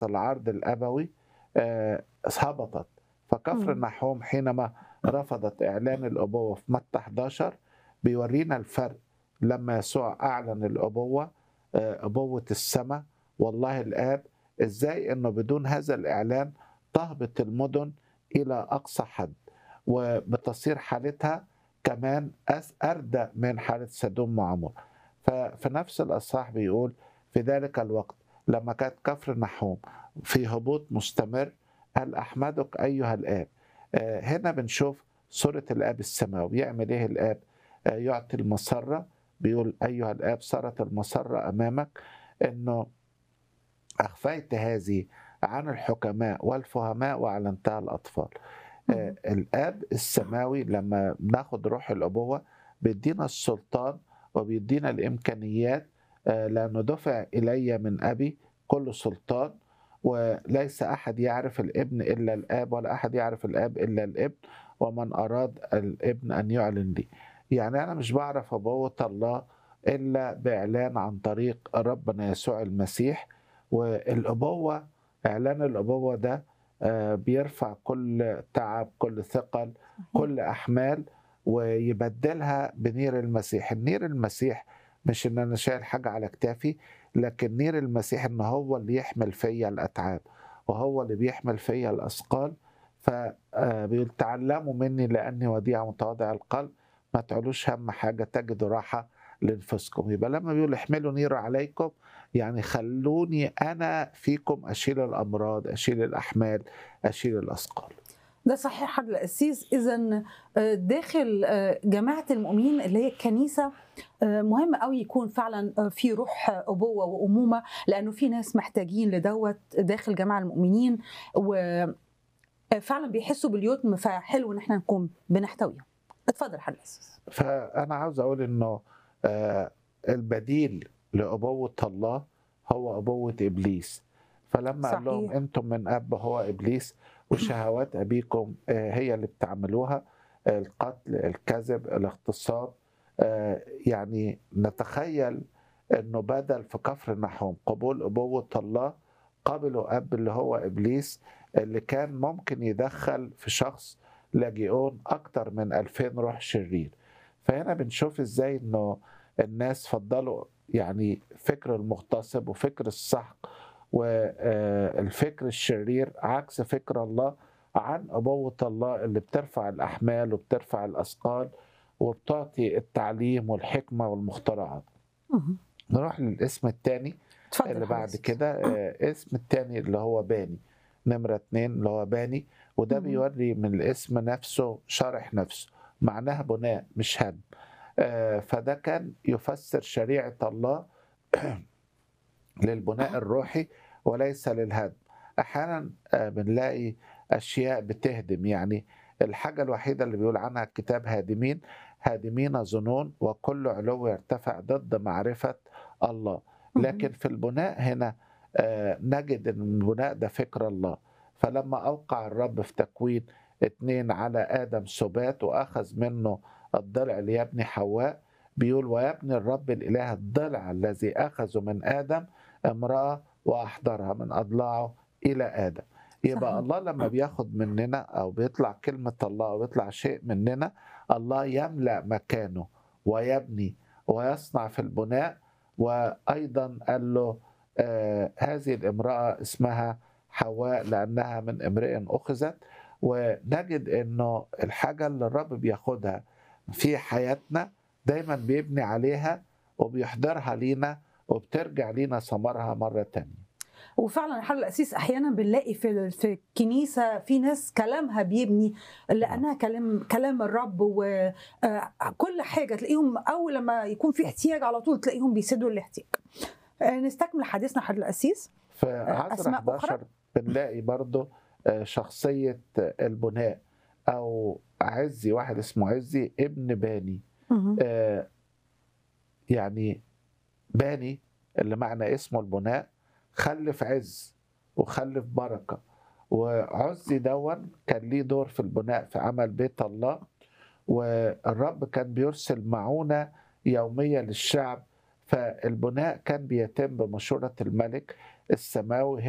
العرض الأبوي آه، هبطت فكفر مم. النحوم حينما رفضت إعلان الأبوة في متى 11 بيورينا الفرق لما يسوع أعلن الأبوة آه، أبوة السماء والله الآب إزاي إنه بدون هذا الإعلان تهبط المدن إلى أقصى حد وبتصير حالتها كمان أس- أردى من حالة سدوم وعمور ففي نفس الأصحاح بيقول في ذلك الوقت لما كانت كفر النحوم في هبوط مستمر هل أحمدك أيها الآب آه، هنا بنشوف صورة الآب السماوي يعمل إيه الآب آه، يعطي المسرة بيقول أيها الآب صارت المسرة أمامك إنه أخفيت هذه عن الحكماء والفهماء وأعلنتها الأطفال آه، الآب السماوي لما بناخد روح الأبوة بيدينا السلطان وبيدينا الإمكانيات آه، لأنه دفع إلي من أبي كل سلطان وليس أحد يعرف الابن إلا الآب ولا أحد يعرف الآب إلا الابن ومن أراد الابن أن يعلن لي يعني أنا مش بعرف أبوة الله إلا بإعلان عن طريق ربنا يسوع المسيح والأبوة إعلان الأبوة ده آه، بيرفع كل تعب كل ثقل كل أحمال ويبدلها بنير المسيح النير المسيح مش ان انا شايل حاجة على كتافي لكن نير المسيح ان هو اللي يحمل فيا الاتعاب وهو اللي بيحمل فيا الاثقال فبيقول تعلموا مني لاني وديع متواضع القلب ما تعلوش هم حاجة تجدوا راحة لانفسكم يبقى لما بيقول احملوا نير عليكم يعني خلوني انا فيكم اشيل الامراض اشيل الاحمال اشيل الاثقال ده صحيح حد القسيس اذا داخل آه، جماعه المؤمنين اللي هي الكنيسه آه، مهم قوي يكون فعلا آه، في روح ابوه وامومه لانه في ناس محتاجين لدوت داخل جماعه المؤمنين وفعلا بيحسوا باليتم فحلو ان احنا نكون بنحتويهم اتفضل حد القسيس فأنا عاوز أقول إنه آه، البديل لأبوة الله هو أبوة إبليس فلما قال لهم صحيح. أنتم من أب هو إبليس وشهوات أبيكم آه، هي اللي بتعملوها آه، القتل الكذب الاغتصاب آه، يعني نتخيل أنه بدل في كفر النحوم قبول أبوة الله قبلوا أب اللي هو إبليس اللي كان ممكن يدخل في شخص لاجئون أكتر من 2000 روح شرير فهنا بنشوف ازاي انه الناس فضلوا يعني فكر المغتصب وفكر السحق والفكر الشرير عكس فكر الله عن أبوة الله اللي بترفع الأحمال وبترفع الأثقال وبتعطي التعليم والحكمة والمخترعات مهم. نروح للاسم الثاني اتفضل اللي حد بعد القسيس. كده آه، اسم التاني اللي هو باني نمرة اتنين اللي هو باني وده مم. بيوري من الاسم نفسه شرح نفسه معناها بناء مش هدم آه، فده كان يفسر شريعة الله للبناء الروحي وليس للهدم أحيانا آه، بنلاقي أشياء بتهدم يعني الحاجة الوحيدة اللي بيقول عنها الكتاب هادمين هادمين ظنون وكل علو يرتفع ضد معرفة الله مهم. لكن في البناء هنا آه، نجد ان البناء ده فكر الله فلما اوقع الرب في تكوين اتنين على ادم سبات واخذ منه الضلع ليبني حواء بيقول ويبني الرب الاله الضلع الذي اخذه من ادم امراه واحضرها من اضلاعه الى ادم يبقى صحيح. الله لما بياخد مننا او بيطلع كلمه الله او بيطلع شيء مننا الله يملا مكانه ويبني ويصنع في البناء وايضا قال له آه هذه الامراه اسمها حواء لانها من امرئ اخذت ونجد انه الحاجه اللي الرب بياخدها في حياتنا دايما بيبني عليها وبيحضرها لينا وبترجع لينا ثمرها مره تانية وفعلا حل الاسيس احيانا بنلاقي في في الكنيسه في ناس كلامها بيبني لانها كلام كلام الرب وكل حاجه تلاقيهم اول لما يكون في احتياج على طول تلاقيهم بيسدوا الاحتياج آه، نستكمل حديثنا حد الاسيس في عصر أسماء 11 أخرى؟ بنلاقي برضه آه، شخصيه البناء او عزي واحد اسمه عزي ابن باني مهم. آه، يعني باني اللي معنى اسمه البناء خلف عز وخلف بركة وعزي دون كان ليه دور في البناء في عمل بيت الله والرب كان بيرسل معونة يومية للشعب فالبناء كان بيتم بمشورة الملك السماوي